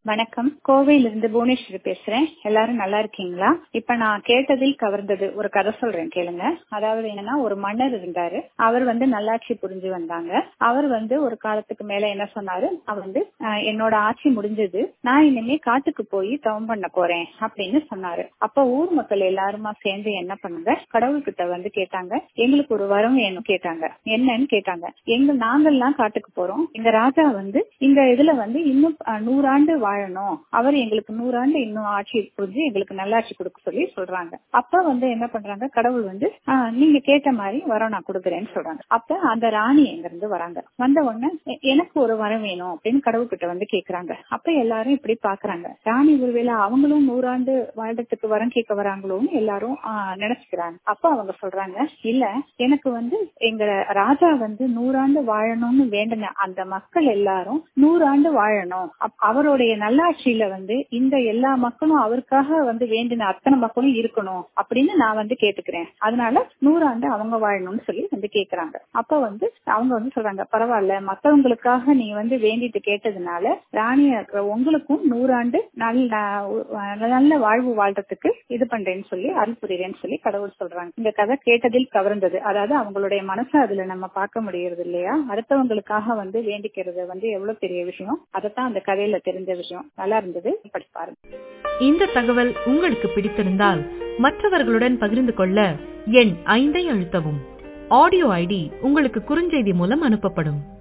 வணக்கம் கோவையிலிருந்து புவனேஸ்வரி பேசுறேன் எல்லாரும் நல்லா இருக்கீங்களா இப்ப நான் கேட்டதில் கவர்ந்தது ஒரு கதை சொல்றேன் கேளுங்க அதாவது என்னன்னா ஒரு மன்னர் இருந்தாரு அவர் வந்து நல்லாட்சி புரிஞ்சு வந்தாங்க அவர் வந்து ஒரு காலத்துக்கு மேல என்ன சொன்னாரு நான் வந்து அஹ், என்னோட ஆட்சி முடிஞ்சது நான் இனிமே காட்டுக்கு போய் தவம் பண்ண போறேன் அப்படின்னு சொன்னாரு அப்ப ஊர் மக்கள் எல்லாருமா சேர்ந்து என்ன பண்ணாங்க கடவுள்கிட்ட வந்து கேட்டாங்க எங்களுக்கு ஒரு வரம் வேணும் கேட்டாங்க என்னன்னு கேட்டாங்க எங்க நாங்கெல்லாம் காட்டுக்கு போறோம் எங்க ராஜா வந்து இந்த இதுல வந்து இன்னும் அஹ், நூறாண்டு வாழணும் அவர் எங்களுக்கு நூறாண்டு இன்னும் ஆட்சி புரிஞ்சு எங்களுக்கு நல்லாட்சி கொடுக்க சொல்லி சொல்றாங்க அப்ப வந்து என்ன பண்றாங்க கடவுள் வந்து "ஆஹ், நீங்க கேட்ட மாதிரி வரம் நான் கொடுக்குறேன்னு சொல்றாங்க அப்ப அந்த ராணி எங்க இருந்து வராங்க வந்த உடனே "எ- எனக்கு ஒரு வரம் வேணும் அப்படின்னு கடவுள் கிட்ட வந்து கேக்குறாங்க அப்ப எல்லாரும் இப்படி பாக்குறாங்க ராணி ஒருவேளை அவங்களும் நூறாண்டு வாழ்றதுக்கு வரம் கேட்க வராங்களோன்னு எல்லாரும் ஆஹ், நினைச்சுக்கிறாங்க அப்ப அவங்க சொல்றாங்க இல்ல எனக்கு வந்து எங்க ராஜா வந்து நூறாண்டு வாழணும்னு வேண்டின அந்த மக்கள் எல்லாரும் நூறாண்டு வாழணும் அப்- அவருடைய நல்லாட்சியில வந்து இந்த எல்லா மக்களும் அவருக்காக வந்து வேண்டின அத்தனை மக்களும் இருக்கணும் அப்படின்னு நான் வந்து கேட்டுக்கிறேன் அதனால நூறாண்டு அவங்க வாழணும்னு சொல்லி வந்து கேக்குறாங்க அப்ப வந்து அவங்க வந்து சொல்றாங்க பரவாயில்ல மத்தவங்களுக்காக நீ வந்து வேண்டிட்டு கேட்டதுனால ராணியா இருக்கிற உங்களுக்கும் நூறாண்டு நல்ல நல்ல வாழ்வு வாழ்றதுக்கு இது பண்றேன்னு சொல்லி அருள் புரிறேன்னு சொல்லி கடவுள் சொல்றாங்க இந்த கதை கேட்டதில் கவர்ந்தது அதாவது அவங்களுடைய மனசை அதுல நம்ம பார்க்க முடியறது இல்லையா அடுத்தவங்களுக்காக வந்து வேண்டிக்கிறது வந்து எவ்வளவு பெரிய விஷயம் அதைத்தான் அந்த கதையில தெரிஞ்ச விஷயம் நல்லா இருந்தது படிச்சு பாருங்க இந்த தகவல் உங்களுக்கு பிடித்திருந்தால் மற்றவர்களுடன் பகிர்ந்து கொள்ள எண் ஐந்தை அழுத்தவும் ஆடியோ ஐடி உங்களுக்கு குறுஞ்செய்தி மூலம் அனுப்பப்படும்